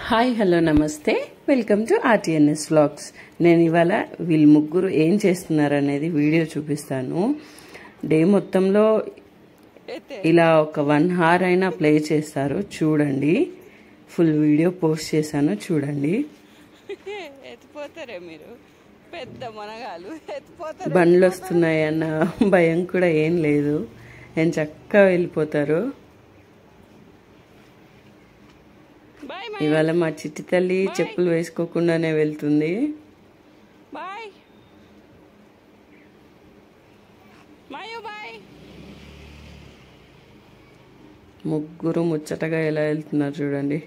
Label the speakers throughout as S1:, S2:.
S1: hi hello నమస్తే welcome to RTNS vlogs నేను ఇవాళ వీళ్ళు ముగ్గురు ఏం చేస్తున్నారు అనేది వీడియో చూపిస్తాను డే మొత్తంలో ఇలా ఒక వన్ హార్ అయినా ప్లే చేస్తారు చూడండి ఫుల్ వీడియో పోస్ట్ చేశాను చూడండి
S2: ఎత్తిపోతారే మీరు పెద్ద మనగాలు ఎత్తిపోతారు
S1: బండ్లు వస్తున్నాయన్న భయం కూడా ఏం లేదు నేను చక్కగా వెళ్ళిపోతారు
S2: బాయ్
S1: ఇవాళ మా చిట్టి తల్లి చెప్పులు వేసుకోకుండానే వెళ్తుంది
S2: బాయ్ మాయో బాయ్
S1: ముగ్గురు ముచ్చటగా ఎలా వెళ్తున్నారు చూడండి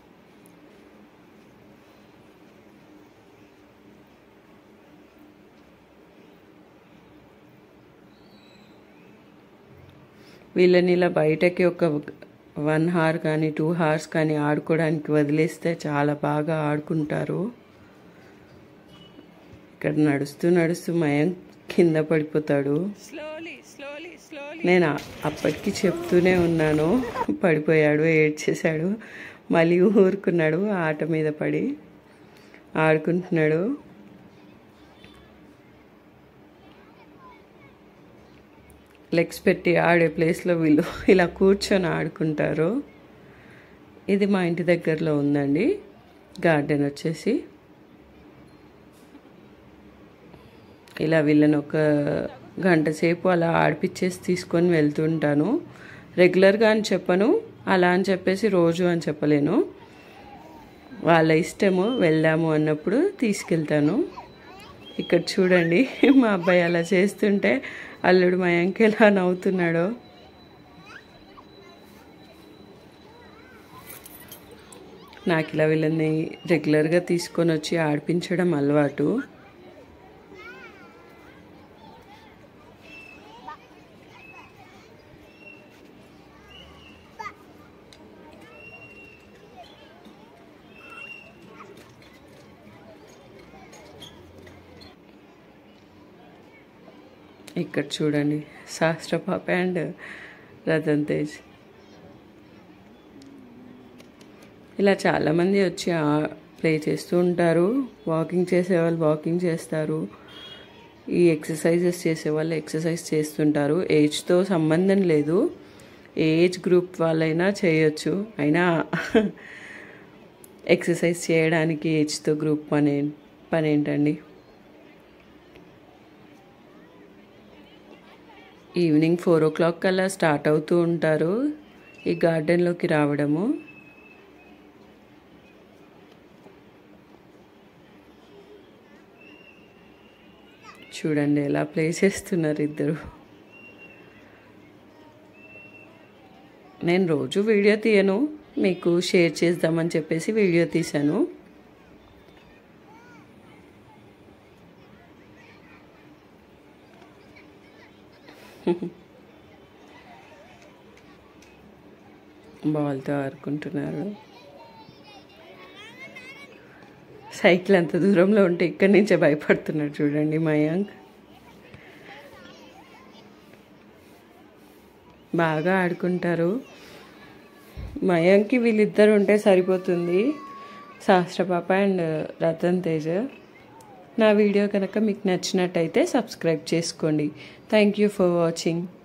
S1: వీళ్ళని ఇలా బయటకి ఒక వన్ హార్ కానీ టూ హార్స్ కానీ ఆడుకోవడానికి వదిలేస్తే చాలా బాగా ఆడుకుంటారు ఇక్కడ నడుస్తూ నడుస్తూ మయం కింద పడిపోతాడు
S2: స్లోలీ స్లోలీ స్లోలీ
S1: నేను ఆ- అప్పటికి చెప్తూనే ఉన్నాను పడిపోయాడు ఏడ్చేశాడు మళ్ళీ ఊరుకున్నాడు ఆట మీద పడి ఆడుకుంటున్నాడు లెగ్స్ పెట్టి ఆడే ప్లేస్లో వీళ్ళు ఇలా కూర్చొని ఆడుకుంటారు ఇది మా ఇంటి దగ్గరలో ఉందండి గార్డెన్ వచ్చేసి ఇలా వీళ్ళని ఒక గంట సేపు అలా ఆడిపిచ్చేసి తీసుకొని వెళ్తుంటాను రెగ్యులర్గా అని చెప్పను అలా అని చెప్పేసి రోజు అని చెప్పలేను వాళ్ళ ఇష్టము వెళ్దాము అన్నప్పుడు తీసుకెళ్తాను ఇక్కడ చూడండి మా అబ్బాయి అలా చేస్తుంటే అల్లుడు మా యాంకి ఎలా నవ్వుతున్నాడో నాకు ఇలా వీళ్ళని రెగ్యులర్గా తీసుకొని వచ్చి ఆడిపించడం అలవాటు ఇక్కడ చూడండి శాస్త్ర పాప అండ్ రతన్ తేజ్ ఇలా చాలామంది వచ్చి ప్లే చేస్తూ ఉంటారు వాకింగ్ చేసేవాళ్ళు వాకింగ్ చేస్తారు ఈ ఎక్సర్సైజెస్ చేసేవాళ్ళు ఎక్సర్సైజ్ చేస్తుంటారు ఏజ్తో సంబంధం లేదు ఏ ఏజ్ గ్రూప్ వాళ్ళైనా చేయొచ్చు అయినా ఎక్సర్సైజ్ చేయడానికి ఏజ్తో గ్రూప్ పని పని ఏంటండి ఈవినింగ్ ఫోర్ ఓ క్లాక్ కల్లా స్టార్ట్ అవుతూ ఉంటారు ఈ గార్డెన్లోకి రావడము చూడండి ఎలా ప్లే చేస్తున్నారు ఇద్దరు నేను రోజు వీడియో తీయను మీకు షేర్ చేద్దామని చెప్పేసి వీడియో తీశాను బాల్తో ఆడుకుంటున్నారు సైకిల్ అంత దూరంలో ఉంటే ఇక్కడి నుంచే భయపడుతున్నాడు చూడండి మయాంక్ బాగా ఆడుకుంటారు మయాంక్కి వీళ్ళిద్దరు ఉంటే సరిపోతుంది శాస్త్రపాప అండ్ రతన్ తేజ్ నా వీడియో కనుక మీకు నచ్చినట్టయితే సబ్స్క్రైబ్ చేసుకోండి థ్యాంక్ యూ ఫర్ వాచింగ్